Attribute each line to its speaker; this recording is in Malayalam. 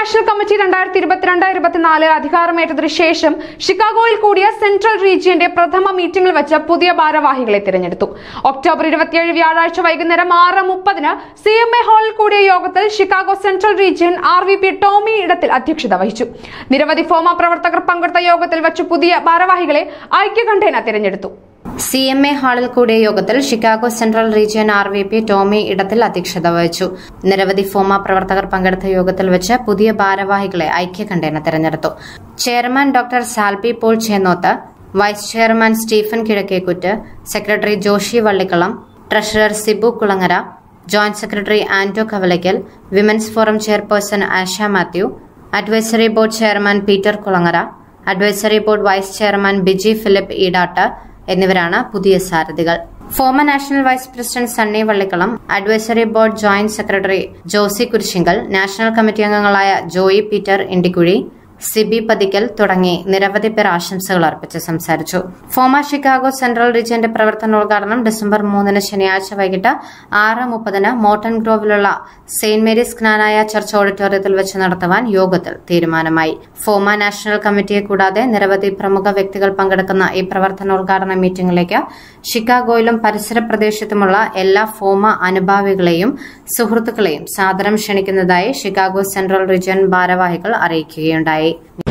Speaker 1: നാഷണൽ കമ്മിറ്റി രണ്ടായിരത്തി ഇരുപത്തിരണ്ട് ഇരുപത്തിനാല് അധികാരമേറ്റതിനു ശേഷം ഷിക്കാഗോയിൽ കൂടിയ സെൻട്രൽ റീജിയന്റെ പ്രഥമ മീറ്റിംഗിൽ വെച്ച് പുതിയ ഭാരവാഹികളെ തിരഞ്ഞെടുത്തു ഒക്ടോബർ ഇരുപത്തിയേഴ് വ്യാഴാഴ്ച വൈകുന്നേരം ആറ് മുപ്പതിന് സി എം എ ഹാളിൽ കൂടിയ യോഗത്തിൽ Chicago central region R V P Tomy Idathil അധ്യക്ഷത വഹിച്ചു നിരവധി ഫോമ പ്രവർത്തകർ പങ്കെടുത്ത യോഗത്തിൽ വെച്ച് പുതിയ ഭാരവാഹികളെ ഐക്യകണ്ഠേന തിരഞ്ഞെടുത്തു
Speaker 2: സി എം എ ഹാളിൽ കൂടിയ യോഗത്തിൽ Chicago central region R V P Tomy Idathil അധ്യക്ഷത വഹിച്ചു നിരവധി ഫോമ പ്രവർത്തകർ പങ്കെടുത്ത യോഗത്തിൽ വെച്ച് പുതിയ ഭാരവാഹികളെ ഐക്യകണ്ഠേന തെരഞ്ഞെടുത്തു chairman doctor Salpi Paul Chennoth vice chairman Stephen Kizhakkekuttu secretary Joshi Vallikalam treasurer Sibu Kulangara joint secretary Anto Kavalackal women's forum chairperson Asha Mathew advisory board chairman Peter Kulangara advisory board vice chairman Biji Philip Edatt എന്നിവരാണ് പുതിയ സാരഥികൾ FOMAA national vice president Sunny Vallikalam advisory board joint secretary Josy Kurisinkal national committee അംഗങ്ങളായ ജോയി പീറ്റർ ഇണ്ടിക്കുഴി സിബി പതിക്കൽ തുടങ്ങി നിരവധി പേർ ആശംസകൾ അർപ്പിച്ച് സംസാരിച്ചു ഫോമ ഷിക്കാഗോ സെൻട്രൽ റീജിയന്റെ പ്രവർത്തനോദ്ഘാടനം ഡിസംബർ മൂന്നിന് ശനിയാഴ്ച വൈകിട്ട് ആറ് മുപ്പതിന് മോട്ടൺ ഗ്രോവിലുള്ള സെയിന്റ് മേരീസ് ജ്ഞാനായ ചർച്ച് ഓഡിറ്റോറിയത്തിൽ വെച്ച് നടത്തുവാൻ യോഗത്തിൽ തീരുമാനമായി ഫോമ നാഷണൽ കമ്മിറ്റിയെ കൂടാതെ നിരവധി പ്രമുഖ വ്യക്തികൾ പങ്കെടുക്കുന്ന ഈ പ്രവർത്തനോദ്ഘാടന മീറ്റിംഗിലേക്ക് ഷിക്കാഗോയിലും പരിസര പ്രദേശത്തുമുള്ള എല്ലാ ഫോമ അനുഭാവികളെയും സുഹൃത്തുക്കളെയും സാദരം ക്ഷണിക്കുന്നതായി ഷിക്കാഗോ സെൻട്രൽ റീജിയൻ ഭാരവാഹികൾ അറിയിക്കുകയുണ്ടായി